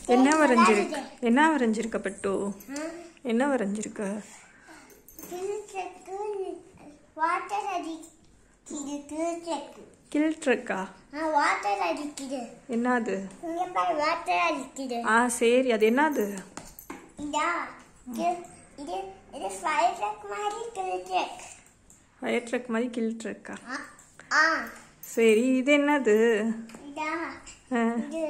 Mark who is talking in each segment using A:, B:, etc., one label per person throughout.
A: என்ன வரைஞ்சிருக்கு என்ன வரைஞ்சிருக்க பட்டு என்ன வரைஞ்சிருக்க
B: கிழக்கு வாட்டர் அடிக்குது கிழக்கு
A: கில் ட்ரக்கா
B: வாட்டர் அடிக்குது
A: என்னது
B: இங்க பாரு வாட்டர் அடிக்குது
A: ஆ சரி அது என்னது
B: இதா இது இது இது ஃபயர் ட்ரக் மாதிரி கிழக்கு
A: ஃபயர் ட்ரக் மாதிரி கில் ட்ரக்கா
B: ஆ
A: சரி இது என்னது
B: இதா
A: ஆ,
B: இது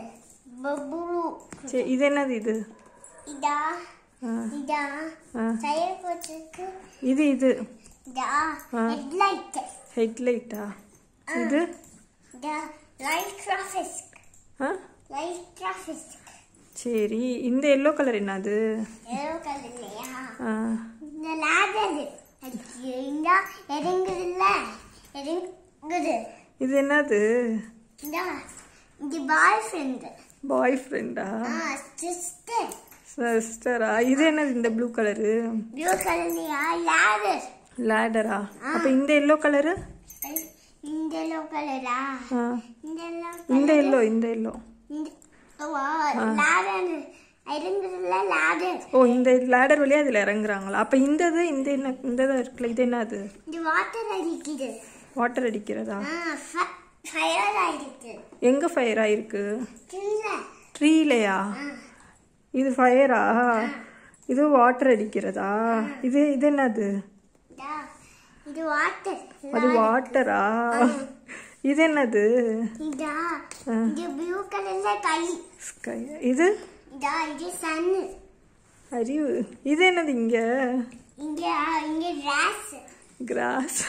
B: பபுளு
A: சரி இது என்னது இது
B: இதா
A: ஆ,
B: இதா
A: ஆ.
B: டயர் போட்டிருக்கு
A: இது இது
B: இதா
A: ஆ.
B: ஹெட்லைட்
A: ஹெட்லைட்டா இது
B: இதா லைட் டிராஃபிக்
A: ஆ
B: லைட் டிராஃபிக்
A: சரி இந்த எல்லோ கலர் என்னது
B: எல்லோ கலர் இல்லையா
A: ஆ,
B: இந்த லேடர் இந்த இறங்குதுல்ல இறங்குது
A: இது என்னது
B: இந்த இந்த பாய் ஃப்ரெண்டு
A: பாய் ஃப்ரெண்டா
B: ஆ சிஸ்டர்
A: சிஸ்டரா இது என்னது இந்த ப்ளூ கலரு
B: ப்ளூ கலர்லையா லேடர்
A: லேடரா அப்ப இந்த எல்லோ கலரு
B: இந்த எல்லோ கலரா
A: ஆ,
B: இந்த எல்லோ
A: இந்த எல்லோ இந்த எல்லோ
B: இந்த ஓ லேடர் இறங்குதுல்ல லேடர்
A: ஓ இந்த லேடர் வழியா இதுல இறங்குறாங்களா அப்ப இந்த இது இந்த என்ன இந்த இது இருக்குல்ல இது என்னது
B: இந்த வாட்டர் அடிக்குது
A: வாட்டர் அடிக்கிறதா
B: ஆ ஃபயர் ஆயிடுச்சு
A: எங்க ஃபயர் ஆயிருக்கு
B: கீழே
A: ட்ரீலையா
B: ஆ
A: இது ஃபயரா இது வாட்டர் அடிக்கிறதா இது இது என்னது
B: இதா, இது வாட்டர்
A: அது வாட்டரா இது என்னது
B: இதா
A: ஆ.
B: இது ப்ளூ கலர்ல கை
A: ஸ்கை இது
B: இதா இது சன்னு
A: அறிவு இது என்னது இங்க
B: இங்க இங்க கிராஸ்
A: கிராஸ்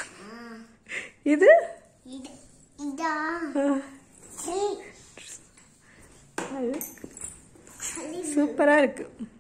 A: இது
B: இது இதா
A: ஆ,
B: ட்ரீ
A: அது சூப்பரா இருக்கு